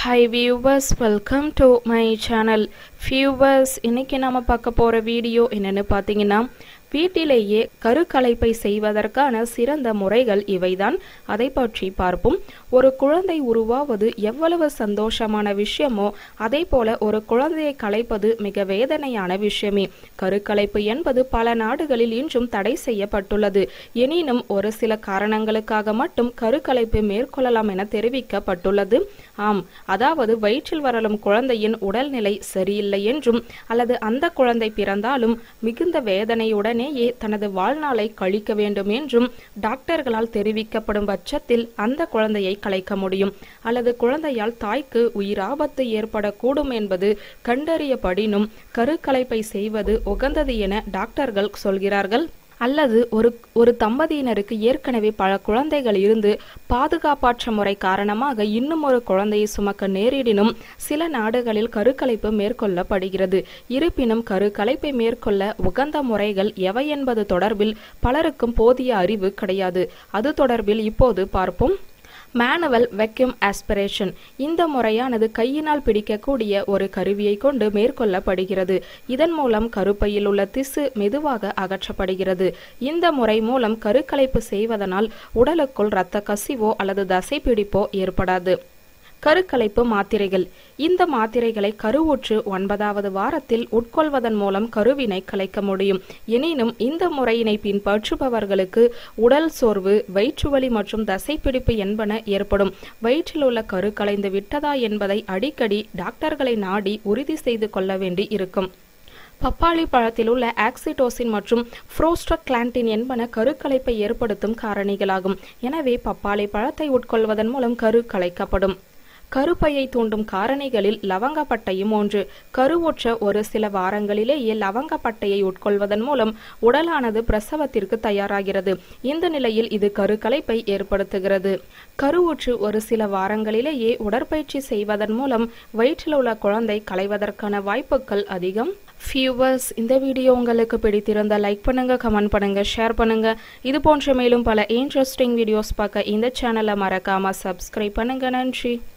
hi viewers welcome to my channel viewers இன்னைக்கு நாம பார்க்க போகிற வீடியோ என்னன்னு பார்த்தீங்கன்னா வீட்டிலேயே கருக்கலைப்பை செய்வதற்கான சிறந்த முறைகள் இவைதான் அதை பற்றி பார்ப்போம் ஒரு குழந்தை உருவாவது எவ்வளவு சந்தோஷமான விஷயமோ அதே போல ஒரு குழந்தையை கலைப்பது மிக வேதனையான விஷயமே கருக்கலைப்பு என்பது பல நாடுகளில் இன்றும் தடை செய்யப்பட்டுள்ளது எனினும் ஒரு சில காரணங்களுக்காக மட்டும் கருக்கலைப்பு மேற்கொள்ளலாம் என தெரிவிக்கப்பட்டுள்ளது ஆம் அதாவது வயிற்றில் வரலும் குழந்தையின் உடல்நிலை சரியில்லை என்றும் அல்லது அந்த குழந்தை பிறந்தாலும் மிகுந்த வேதனையுடனேயே தனது வாழ்நாளை கழிக்க வேண்டும் என்றும் டாக்டர்களால் தெரிவிக்கப்படும் பட்சத்தில் அந்த குழந்தையை கலைக்க முடியும் அல்லது குழந்தையால் தாய்க்கு உயிராபத்து ஏற்படக்கூடும் என்பது கண்டறியப்படினும் கருக்கலைப்பை செய்வது உகந்தது என டாக்டர்கள் சொல்கிறார்கள் அல்லது ஒரு ஒரு தம்பதியினருக்கு ஏற்கனவே பல குழந்தைகள் இருந்து பாதுகாப்பாற்ற முறை காரணமாக இன்னும் ஒரு குழந்தையை சுமக்க நேரிடினும் சில நாடுகளில் கருக்கலைப்பு மேற்கொள்ளப்படுகிறது இருப்பினும் கருக்கலைப்பை மேற்கொள்ள உகந்த முறைகள் எவை என்பது தொடர்பில் பலருக்கும் போதிய அறிவு கிடையாது அது தொடர்பில் இப்போது பார்ப்போம் மேனுவல் வெக்யூம் ஆஸ்பிரேஷன் இந்த முறையானது கையினால் பிடிக்கக்கூடிய ஒரு கருவியை கொண்டு மேற்கொள்ளப்படுகிறது இதன் மூலம் கருப்பையில் உள்ள திசு மெதுவாக அகற்றப்படுகிறது இந்த முறை மூலம் கருக்கலைப்பு செய்வதனால் உடலுக்குள் இரத்த கசிவோ அல்லது தசைப்பிடிப்போ ஏற்படாது கருக்கலைப்பு மாத்திரைகள் இந்த மாத்திரைகளை கருவுற்று ஒன்பதாவது வாரத்தில் உட்கொள்வதன் மூலம் கருவினை கலைக்க முடியும் எனினும் இந்த முறையினை பின்பற்றுபவர்களுக்கு உடல் சோர்வு வயிற்றுவலி மற்றும் தசைப்பிடிப்பு என்பன ஏற்படும் வயிற்றில் உள்ள கரு கலைந்து விட்டதா என்பதை அடிக்கடி டாக்டர்களை நாடி உறுதி செய்து கொள்ள வேண்டி இருக்கும் பப்பாளி பழத்தில் உள்ள ஆக்சிடோசின் மற்றும் புரோஸ்டக்லாண்டின் என்பன கருக்கலைப்பை ஏற்படுத்தும் காரணிகளாகும் எனவே பப்பாளி பழத்தை உட்கொள்வதன் மூலம் கரு கலைக்கப்படும் கருப்பையை தூண்டும் காரணிகளில் லவங்கப்பட்டையும் ஒன்று கருவுற்ற ஒரு சில வாரங்களிலேயே லவங்கப்பட்டையை உட்கொள்வதன் மூலம் உடலானது பிரசவத்திற்கு தயாராகிறது இந்த நிலையில் இது கருக்கலைப்பை ஏற்படுத்துகிறது கருவுற்று ஒரு சில வாரங்களிலேயே உடற்பயிற்சி செய்வதன் மூலம் வயிற்றில் உள்ள குழந்தை களைவதற்கான வாய்ப்புகள் அதிகம் ஃபியூவர்ஸ் இந்த வீடியோ உங்களுக்கு பிடித்திருந்தால் லைக் பண்ணுங்க கமெண்ட் பண்ணுங்க ஷேர் பண்ணுங்க இது போன்ற மேலும் பல இன்ட்ரெஸ்டிங் வீடியோஸ் பார்க்க இந்த சேனலை மறக்காம சப்ஸ்கிரைப் பண்ணுங்க நன்றி